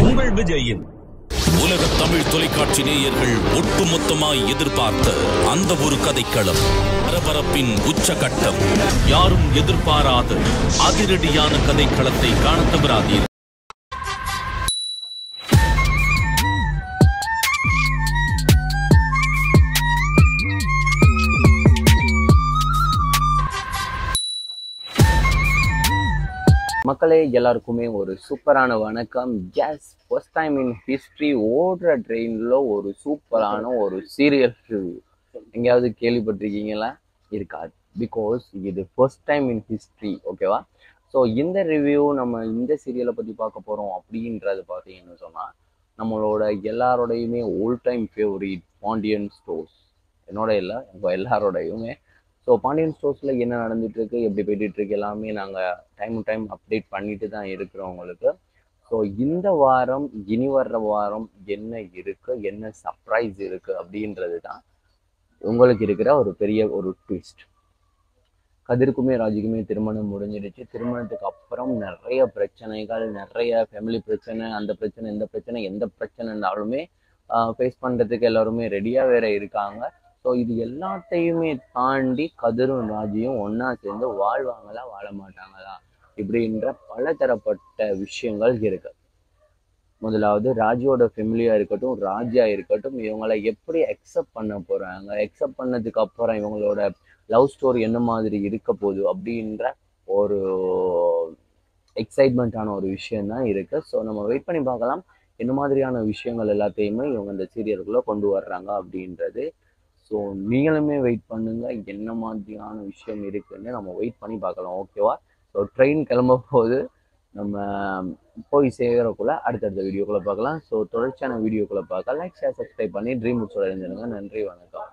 உங்கள் விஜயின் உலக தமிழ் தொலைக்காட்சி நேயர்கள் ஒட்டுமொத்தமாய் எதிர்பார்த்த அந்த ஒரு கதைக்களம் பரபரப்பின் உச்சகட்டம் யாரும் எதிர்பாராத அதிரடியான கதைக்களத்தை காணத் தவறாதீர்கள் மக்களே எல்லாருக்குமே ஒரு சூப்பரான வணக்கம் yes first time in history ஓடுற ட்ரெயினில் ஒரு சூப்பரான ஒரு சீரியல் ரிவ்யூ எங்கேயாவது கேள்விப்பட்டிருக்கீங்களா இருக்காது பிகாஸ் இது ஃபர்ஸ்ட் டைம் இன் ஹிஸ்ட்ரி ஓகேவா ஸோ இந்த ரிவ்யூ நம்ம இந்த சீரியலை பற்றி பார்க்க போகிறோம் அப்படின்றது பார்த்தீங்கன்னு சொன்னால் நம்மளோட எல்லாரோடையுமே old time favourite Pandian stores என்னோட இல்லை உங்கள் எல்லாரோடையுமே ஸோ பாண்டியன் ஸ்டோர்ஸில் என்ன நடந்துட்டு இருக்கு எப்படி போயிட்டு இருக்கு எல்லாமே நாங்கள் டைம் டு டைம் அப்டேட் பண்ணிட்டு தான் இருக்கிறோம் உங்களுக்கு ஸோ இந்த வாரம் இனி வர்ற வாரம் என்ன இருக்கு என்ன சர்ப்ரைஸ் இருக்கு அப்படின்றது தான் உங்களுக்கு இருக்கிற ஒரு பெரிய ஒரு ட்விஸ்ட் கதிர்க்குமே ராஜுக்குமே திருமணம் முடிஞ்சிடுச்சு திருமணத்துக்கு அப்புறம் நிறைய பிரச்சனைகள் நிறைய ஃபேமிலி பிரச்சனை அந்த பிரச்சனை இந்த பிரச்சனை எந்த பிரச்சனை இருந்தாலுமே ஃபேஸ் பண்ணுறதுக்கு எல்லாருமே ரெடியாக வேற இருக்காங்க ஸோ இது எல்லாத்தையுமே தாண்டி கதிரும் ராஜியும் ஒன்றா சேர்ந்து வாழ்வாங்களா வாழ மாட்டாங்களா இப்படின்ற பலதரப்பட்ட விஷயங்கள் இருக்கு முதலாவது ராஜியோட ஃபெமிலியா இருக்கட்டும் ராஜியா இருக்கட்டும் இவங்களை எப்படி அக்செப்ட் பண்ண போறாங்க அக்செப்ட் பண்ணதுக்கு அப்புறம் இவங்களோட லவ் ஸ்டோரி என்ன மாதிரி இருக்க போகுது அப்படின்ற ஒரு எக்ஸைட்மெண்ட்டான ஒரு விஷயம் தான் இருக்கு ஸோ நம்ம வெயிட் பண்ணி பார்க்கலாம் என்ன மாதிரியான விஷயங்கள் எல்லாத்தையுமே இவங்க இந்த சீரியலுக்குள்ள கொண்டு வர்றாங்க அப்படின்றது ஸோ நீங்களுமே வெயிட் பண்ணுங்க என்ன மாதிரியான விஷயம் இருக்குன்னு நம்ம வெயிட் பண்ணி பார்க்கலாம் ஓகேவா ஸோ ட்ரெயின் கிளம்ப போது நம்ம போய் சேரக்குள்ள அடுத்தடுத்த வீடியோக்குள்ள பார்க்கலாம் ஸோ தொடர்ச்சியான வீடியோக்குள்ள பார்க்க லைக் ஷேர் சப்ஸ்கிரைப் பண்ணி ட்ரீம் உட்ஸோட இருந்துருங்க நன்றி வணக்கம்